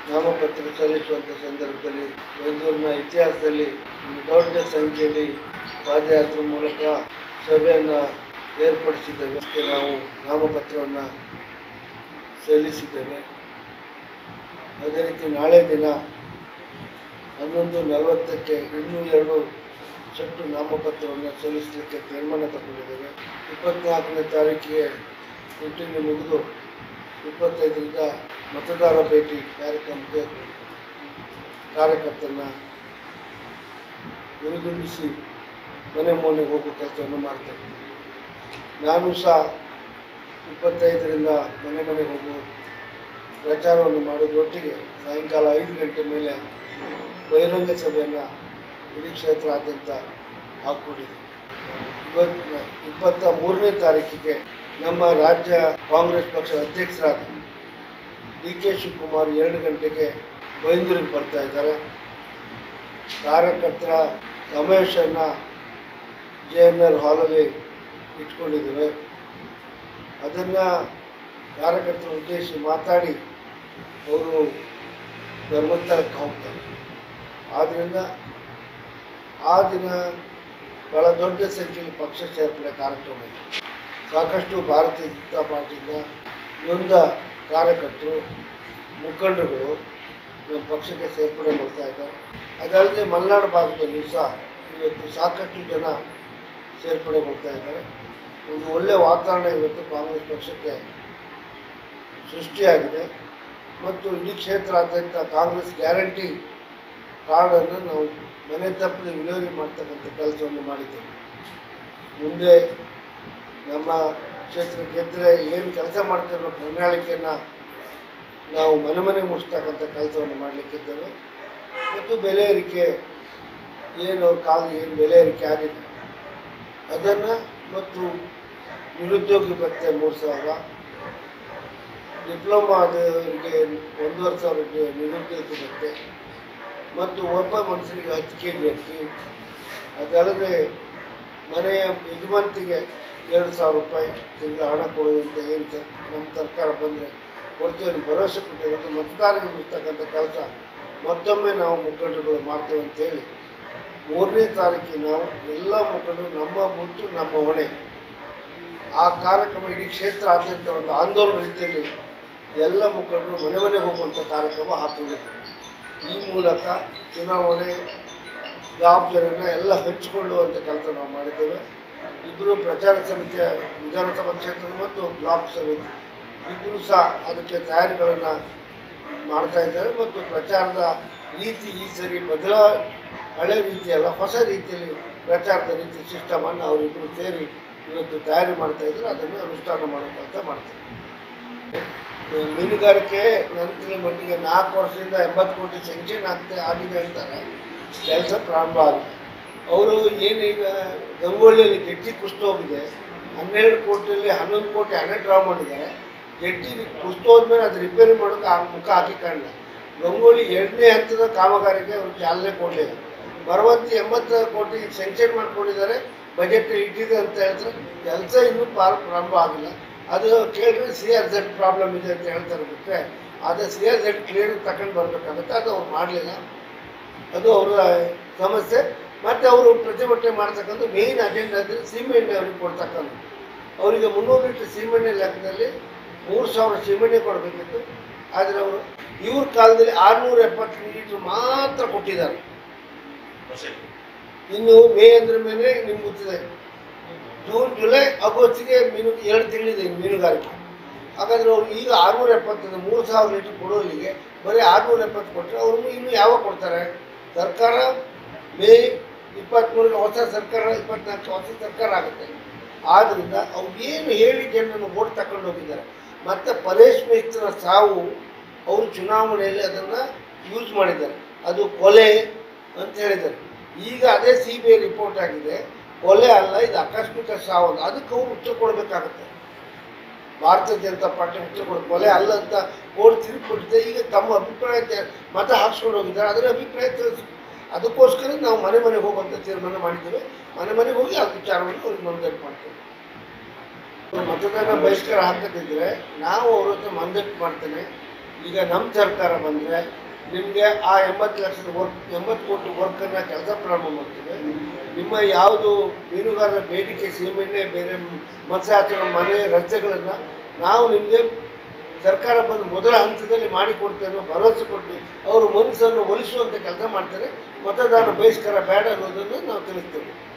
ನಾಮಪತ್ರ ಸಲ್ಲಿಸುವಂಥ ಸಂದರ್ಭದಲ್ಲಿ ಬೆಂಗಳೂರಿನ ಇತಿಹಾಸದಲ್ಲಿ ಒಂದು ದೊಡ್ಡ ಸಂಖ್ಯೆಯಲ್ಲಿ ಪಾದಯಾತ್ರೆ ಮೂಲಕ ಸಭೆಯನ್ನು ಏರ್ಪಡಿಸಿದ್ದೇವೆ ಅದಕ್ಕೆ ನಾವು ನಾಮಪತ್ರವನ್ನು ಸಲ್ಲಿಸಿದ್ದೇವೆ ಅದೇ ರೀತಿ ನಾಳೆ ದಿನ ಹನ್ನೊಂದು ನಲವತ್ತಕ್ಕೆ ಇನ್ನೂ ಎರಡು ಸೆಟ್ಟು ನಾಮಪತ್ರವನ್ನು ಸಲ್ಲಿಸಲಿಕ್ಕೆ ತೀರ್ಮಾನ ತಗೊಂಡಿದ್ದೇವೆ ಇಪ್ಪತ್ನಾಲ್ಕನೇ ತಾರೀಕಿಗೆ ಮೀಟಿಂಗ್ ಮುಗಿದು ಇಪ್ಪತ್ತೈದರಿಂದ ಮತದಾರ ಭೇಟಿ ಕಾರ್ಯಕ್ರಮಕ್ಕೆ ಕಾರ್ಯಕರ್ತರನ್ನ ಹುರಿದುಂಬಿಸಿ ಮನೆ ಮನೆಗೆ ಹೋಗೋ ಕೆಲಸವನ್ನು ಮಾಡ್ತೇವೆ ನಾನು ಸಹ ಇಪ್ಪತ್ತೈದರಿಂದ ಮನೆ ಮನೆಗೆ ಹೋಗು ಪ್ರಚಾರವನ್ನು ಮಾಡೋದ್ರೊಟ್ಟಿಗೆ ಸಾಯಂಕಾಲ ಐದು ಗಂಟೆ ಮೇಲೆ ಬಹಿರಂಗ ಸಭೆಯನ್ನು ಇಡೀ ಕ್ಷೇತ್ರಾದ್ಯಂತ ಹಾಕ್ಕೊಂಡಿದೆ ಇವತ್ತು ಇಪ್ಪತ್ತ ಮೂರನೇ ತಾರೀಕಿಗೆ ನಮ್ಮ ರಾಜ್ಯ ಕಾಂಗ್ರೆಸ್ ಪಕ್ಷದ ಅಧ್ಯಕ್ಷರಾದ ಡಿ ಕೆ ಶಿವಕುಮಾರ್ ಎರಡು ಗಂಟೆಗೆ ಬೈಂದೂರಿಗೆ ಬರ್ತಾ ಇದ್ದಾರೆ ಕಾರ್ಯಕರ್ತರ ಸಮಾವೇಶವನ್ನು ಜೆ ಎನ್ ಆರ್ ಹಾಲಲ್ಲಿ ಇಟ್ಕೊಂಡಿದ್ದೇವೆ ಅದನ್ನು ಕಾರ್ಯಕರ್ತರ ಉದ್ದೇಶಿಸಿ ಮಾತಾಡಿ ಅವರು ಧರ್ಮಸ್ಥಳಕ್ಕೆ ಹೋಗ್ತಾರೆ ಆದ್ದರಿಂದ ಆ ದಿನ ಬಹಳ ದೊಡ್ಡ ಸಂಖ್ಯೆಯಲ್ಲಿ ಪಕ್ಷ ಸೇರ್ಪಡೆ ಕಾರ್ಯಕ್ರಮ ಇದೆ ಸಾಕಷ್ಟು ಭಾರತೀಯ ಜನತಾ ಪಾರ್ಟಿಯಿಂದ ನೊಂದ ಕಾರ್ಯಕರ್ತರು ಮುಖಂಡರುಗಳು ನಮ್ಮ ಪಕ್ಷಕ್ಕೆ ಸೇರ್ಪಡೆ ಮಾಡ್ತಾ ಇದ್ದಾರೆ ಅದಲ್ಲದೆ ಮಲೆನಾಡು ಭಾಗದಲ್ಲೂ ಸಹ ಇವತ್ತು ಸಾಕಷ್ಟು ಜನ ಸೇರ್ಪಡೆ ಮಾಡ್ತಾ ಇದ್ದಾರೆ ಒಂದು ಒಳ್ಳೆಯ ವಾತಾವರಣ ಇವತ್ತು ಕಾಂಗ್ರೆಸ್ ಪಕ್ಷಕ್ಕೆ ಸೃಷ್ಟಿಯಾಗಿದೆ ಮತ್ತು ಇಡೀ ಕ್ಷೇತ್ರಾದ್ಯಂತ ಕಾಂಗ್ರೆಸ್ ಗ್ಯಾರಂಟಿ ಕಾರ್ಡನ್ನು ನಾವು ಮನೆ ತಪ್ಪದೆ ವಿಲೇವಾರಿ ಮಾಡ್ತಕ್ಕಂಥ ಕೆಲಸವನ್ನು ಮಾಡಿದ್ದೇವೆ ಮುಂದೆ ನಮ್ಮ ಕ್ಷೇತ್ರ ಗೆದ್ದರೆ ಏನು ಕೆಲಸ ಮಾಡ್ತಿರೋ ಪ್ರಣಾಳಿಕೆಯನ್ನು ನಾವು ಮನೆ ಮನೆ ಮುಗಿಸ್ತಕ್ಕಂಥ ಕೆಲಸವನ್ನು ಮಾಡಲಿಕ್ಕಿದ್ದೇವೆ ಮತ್ತು ಬೆಲೆ ಏರಿಕೆ ಏನು ಅವ್ರ ಕಾಲ ಏನು ಬೆಲೆ ಏರಿಕೆ ಆಗಿದೆ ಅದನ್ನು ಮತ್ತು ನಿರುದ್ಯೋಗಿ ಭತ್ಯೆ ಮೂರು ಸಾವಿರ ಡಿಪ್ಲೊಮಾ ಆದವರಿಗೆ ಒಂದೂವರೆ ಸಾವಿರ ಡಿ- ನಿರುದ್ಯೋಗಿ ಭತ್ಯೆ ಮತ್ತು ಒಬ್ಬ ಮನುಷ್ಯನಿಗೆ ಹತ್ತು ಕೆ ಜಿ ಅಕ್ಕಿ ಅದಲ್ಲದೆ ಮನೆಯ ಯಜಮಾಂತಿಗೆ ಎರಡು ಸಾವಿರ ರೂಪಾಯಿ ತಿಂಗಳ ಹಣ ಕೊಡುವಂತ ಏನು ಸರ್ ನಮ್ಮ ಸರ್ಕಾರ ಬಂದರೆ ಕೊಡ್ತೇವೆ ಅನ್ನೋ ಭರವಸೆ ಕೊಟ್ಟಿರೋದು ಮತದಾರರಿಗೆ ಬಿಡ್ತಕ್ಕಂಥ ಕೆಲಸ ಮತ್ತೊಮ್ಮೆ ನಾವು ಮುಖಂಡರುಗಳು ಮಾಡ್ತೇವೆ ಅಂತೇಳಿ ಮೂರನೇ ತಾರೀಕಿಗೆ ನಾವು ಎಲ್ಲ ಮುಖಂಡರು ನಮ್ಮ ಮುಟ್ಟು ನಮ್ಮ ಹೊಣೆ ಆ ಕಾರ್ಯಕ್ರಮ ಇಡೀ ಕ್ಷೇತ್ರಾದ್ಯಂತ ಒಂದು ಆಂದೋಲನ ರೀತಿಯಲ್ಲಿ ಎಲ್ಲ ಮುಖಂಡರು ಮನೆ ಮನೆಗೆ ಹೋಗುವಂಥ ಕಾರ್ಯಕ್ರಮ ಹಾಕೊಂಡಿದ್ದೇವೆ ಈ ಮೂಲಕ ಚುನಾವಣೆ ಜವಾಬ್ದಾರಿಯನ್ನು ಎಲ್ಲ ಹಂಚಿಕೊಳ್ಳುವಂಥ ಕೆಲಸ ನಾವು ಮಾಡಿದ್ದೇವೆ ಇಬ್ಬರು ಪ್ರಚಾರ ಸಮಿತಿಯ ವಿಧಾನಸಭಾ ಕ್ಷೇತ್ರದ ಮತ್ತು ಬ್ಲಾಕ್ ಸಮಿತಿ ಇಬ್ಬರು ಸಹ ಅದಕ್ಕೆ ತಯಾರಿಗಳನ್ನು ಮಾಡ್ತಾ ಇದ್ದಾರೆ ಮತ್ತು ಪ್ರಚಾರದ ರೀತಿ ಈ ಸರಿ ಬದಲ ಹಳೆ ರೀತಿಯಲ್ಲ ಹೊಸ ರೀತಿಯಲ್ಲಿ ಪ್ರಚಾರದ ರೀತಿ ಸಿಸ್ಟಮನ್ನು ಅವರಿಬ್ಬರು ಸೇರಿ ಇವತ್ತು ತಯಾರಿ ಮಾಡ್ತಾ ಇದ್ದಾರೆ ಅದನ್ನು ಅನುಷ್ಠಾನ ಮಾಡೋ ಕೆಲಸ ಮಾಡ್ತಾರೆ ಮೀನುಗಾರಿಕೆ ನಂತರ ಮಟ್ಟಿಗೆ ನಾಲ್ಕು ವರ್ಷದಿಂದ ಎಂಬತ್ತು ಕೋಟಿ ಸ್ಯಾಂಕ್ಷನ್ ಆಗ್ತಾ ಆಗಿದೆ ಅಂತಾರೆ ಕೆಲಸ ಪ್ರಾರಂಭ ಆಗಿದೆ ಅವರು ಏನೀಗ ಗಂಗೋಳಿಯಲ್ಲಿ ಜಟ್ಟಿ ಕುಸ್ತು ಹೋಗಿದೆ ಹನ್ನೆರಡು ಕೋಟಿಯಲ್ಲಿ ಹನ್ನೊಂದು ಕೋಟಿ ಹಣ ಡ್ರಾ ಮಾಡಿದ್ದಾರೆ ಜಟ್ಟಿ ಕುಸ್ತು ಹೋದ್ಮೇಲೆ ಅದು ರಿಪೇರಿ ಮಾಡೋಕೆ ಆ ಮುಖ ಹಾಕಿ ಕಾಣಲ್ಲ ಗಂಗೋಳಿ ಎರಡನೇ ಹಂತದ ಕಾಮಗಾರಿಗೆ ಅವರು ಚಾಲನೆ ಕೊಡಲಿಲ್ಲ ಬರುವಂತೆ ಎಂಬತ್ತು ಕೋಟಿ ಸ್ಯಾಂಕ್ಷನ್ ಮಾಡ್ಕೊಂಡಿದ್ದಾರೆ ಬಜೆಟ್ ಇಟ್ಟಿದೆ ಅಂತ ಹೇಳ್ತಾರೆ ಕೆಲಸ ಇನ್ನೂ ಪಾರ ಪ್ರಾರಂಭ ಆಗಿಲ್ಲ ಅದು ಕೇಳಿದ್ರೆ ಸಿ ಆರ್ ಝೆಡ್ ಪ್ರಾಬ್ಲಮ್ ಇದೆ ಅಂತ ಹೇಳ್ತಾರೆ ಬಿಟ್ಟರೆ ಅದು ಸಿ ಆರ್ ಝೆಡ್ ಕ್ಲಿಯರ್ ತಗೊಂಡು ಬರಬೇಕಾಗುತ್ತೆ ಅದು ಅವ್ರು ಮಾಡಲಿಲ್ಲ ಅದು ಅವರ ಸಮಸ್ಯೆ ಮತ್ತು ಅವರು ಪ್ರತಿಭಟನೆ ಮಾಡ್ತಕ್ಕಂಥ ಮೇಯ್ನ್ ಅಜೆಂಡಾ ಅಂದರೆ ಸೀಮೆಎಣ್ಣೆ ಅವ್ರಿಗೆ ಕೊಡ್ತಕ್ಕಂಥ ಅವರಿಗೆ ಮುನ್ನೂರು ಲೀಟರ್ ಸೀಮೆಎಣ್ಣೆ ಲೆಕ್ಕದಲ್ಲಿ ಮೂರು ಸಾವಿರ ಸೀಮೆಎಣ್ಣೆ ಕೊಡಬೇಕಿತ್ತು ಆದರೆ ಅವರು ಇವ್ರ ಕಾಲದಲ್ಲಿ ಆರುನೂರ ಎಪ್ಪತ್ತು ಲೀಟ್ರ್ ಮಾತ್ರ ಕೊಟ್ಟಿದ್ದಾರೆ ಇನ್ನು ಮೇ ಅಂದ್ರ ಮೇಲೆ ನಿಮ್ಗೆ ಗೊತ್ತಿದೆ ಜೂನ್ ಜುಲೈ ಆಗಸ್ಟಿಗೆ ಮೀನು ಎರಡು ತಿಂಗಳಿದೆ ಇನ್ನು ಮೀನುಗಾರಿಕೆ ಹಾಗಾದ್ರೆ ಅವ್ರು ಈಗ ಆರುನೂರ ಎಪ್ಪತ್ತರಿಂದ ಮೂರು ಸಾವಿರ ಲೀಟರ್ ಕೊಡೋರಿಗೆ ಬರೀ ಆರುನೂರ ಎಪ್ಪತ್ತು ಕೊಟ್ಟರೆ ಅವ್ರು ಇನ್ನು ಯಾವಾಗ ಕೊಡ್ತಾರೆ ಸರ್ಕಾರ ಮೇ ಇಪ್ಪತ್ತ್ಮೂರಕ್ಕೆ ಹೊಸ ಸರ್ಕಾರ ಇಪ್ಪತ್ನಾಲ್ಕು ಹೊಸ ಸರ್ಕಾರ ಆಗುತ್ತೆ ಆದ್ದರಿಂದ ಅವ್ರು ಏನು ಹೇಳಿ ಜನರನ್ನು ಓಟ್ ತಗೊಂಡು ಹೋಗಿದ್ದಾರೆ ಮತ್ತು ಪರೇಶ್ ಮೇಸ್ತ್ರ ಸಾವು ಅವರು ಚುನಾವಣೆಯಲ್ಲಿ ಅದನ್ನು ಯೂಸ್ ಮಾಡಿದ್ದಾರೆ ಅದು ಕೊಲೆ ಅಂತ ಹೇಳಿದ್ದಾರೆ ಈಗ ಅದೇ ಸಿ ಬಿ ಐ ರಿಪೋರ್ಟ್ ಆಗಿದೆ ಕೊಲೆ ಅಲ್ಲ ಇದು ಆಕಸ್ಮಿಕ ಸಾವು ಅಂತ. ಅದಕ್ಕೆ ಅವ್ರು ಉತ್ತರ ಕೊಡಬೇಕಾಗುತ್ತೆ ಭಾರತೀಯ ಜನತಾ ಪಾರ್ಟಿ ಉತ್ತರ ಕೊಡ ಕೊಲೆ ಅಲ್ಲ ಅಂತ ಕೋರ್ಟ್ ತೀರ್ಪು ಕೊಟ್ಟಿದೆ ಈಗ ತಮ್ಮ ಅಭಿಪ್ರಾಯ ತೆ- ಮತ ಹಾಕ್ಸ್ಕೊಂಡು ಹೋಗಿದ್ದಾರೆ ಅದರ ಅಭಿಪ್ರಾಯ ತಿಳಿಸಿ ಅದಕ್ಕೋಸ್ಕರ ನಾವು ಮನೆ ಮನೆಗೆ ಹೋಗುವಂಥ ತೀರ್ಮಾನ ಮಾಡಿದ್ದೇವೆ ಮನೆ ಮನೆಗೆ ಹೋಗಿ ಆ ವಿಚಾರವನ್ನು ಅವ್ರಿಗೆ ಮನದಟ್ಟು ಮಾಡ್ತೇವೆ ಮತದಾನ ಬಹಿಷ್ಕಾರ ಹಾಕದಿದ್ರೆ ನಾವು ಅವ್ರ ಹತ್ರ ಮನದಟ್ಟು ಮಾಡ್ತೇನೆ ಈಗ ನಮ್ಮ ಸರ್ಕಾರ ಬಂದರೆ ನಿಮಗೆ ಆ ಎಂಬತ್ತು ಲಕ್ಷದ ವರ್ಕ್ ಎಂಬತ್ತು ಕೋಟಿ ವರ್ಕನ್ನು ಕೆಲಸ ಪ್ರಾರಂಭ ಮಾಡ್ತೀವಿ ನಿಮ್ಮ ಯಾವುದು ಮೀನುಗಾರರ ಬೇಡಿಕೆ ಸೀಮೆಣ್ಣೆ ಬೇರೆ ಮತ್ಸ್ಯಾಚರಣೆ ಮನೆ ರಸ್ತೆಗಳನ್ನು ನಾವು ನಿಮಗೆ ಸರ್ಕಾರ ಬಂದು ಮೊದಲ ಹಂತದಲ್ಲಿ ಮಾಡಿಕೊಡ್ತೇವೆ ಅನ್ನೋ ಭರವಸೆ ಕೊಟ್ಟು ಅವರು ಮನಸ್ಸನ್ನು ಒಲಿಸುವಂಥ ಕೆಲಸ ಮಾಡ್ತಾರೆ ಮತದಾನ ಬಹಿಷ್ಕಾರ ಬೇಡ ಅನ್ನೋದನ್ನು ನಾವು ತಿಳಿಸ್ತೇವೆ